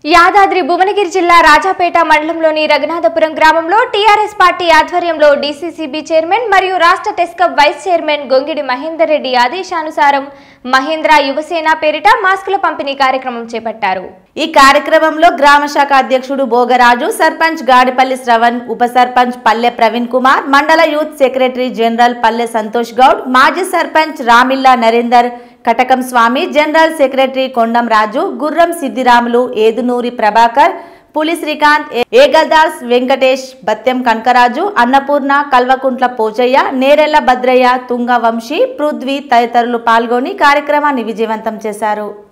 యాదాద్రి భువనగిరి జిల్లా రాజాపేట మండలంలోని రఘునాథపురం గ్రామంలో టీఆర్ఎస్ పార్టీ ఆధ్వర్యంలో డీసీసీబీ చైర్మన్ మరియు రాష్ట్ర టెస్కప్ వైస్ చైర్మన్ గొంగిడి మహేందర్ రెడ్డి ఆదేశానుసారం మహేంద్ర యువసేన పేరిట మాస్కుల పంపిణీ కార్యక్రమం చేపట్టారు ఈ కార్యక్రమంలో గ్రామ శాఖ అధ్యక్షుడు భోగరాజు సర్పంచ్ గాడిపల్లి శ్రవణ్ ఉప సర్పంచ్ పల్లె ప్రవీణ్ కుమార్ మండల యూత్ సెక్రటరీ జనరల్ పల్లె సంతోష్ గౌడ్ మాజీ సర్పంచ్ రామిల్లా నరేందర్ కటకం స్వామి జనరల్ సెక్రటరీ కొండం రాజు గుర్రం సిద్దిరాములు ఏదునూరి ప్రభాకర్ పులి శ్రీకాంత్ ఏ- ఏగల్దాస్ వెంకటేష్ బత్తెం కనకరాజు అన్నపూర్ణ కల్వకుంట్ల పోచయ్య నేరెళ్ల భద్రయ్య తుంగ వంశీ పృథ్వీ తదితరులు పాల్గొని కార్యక్రమాన్ని విజయవంతం చేశారు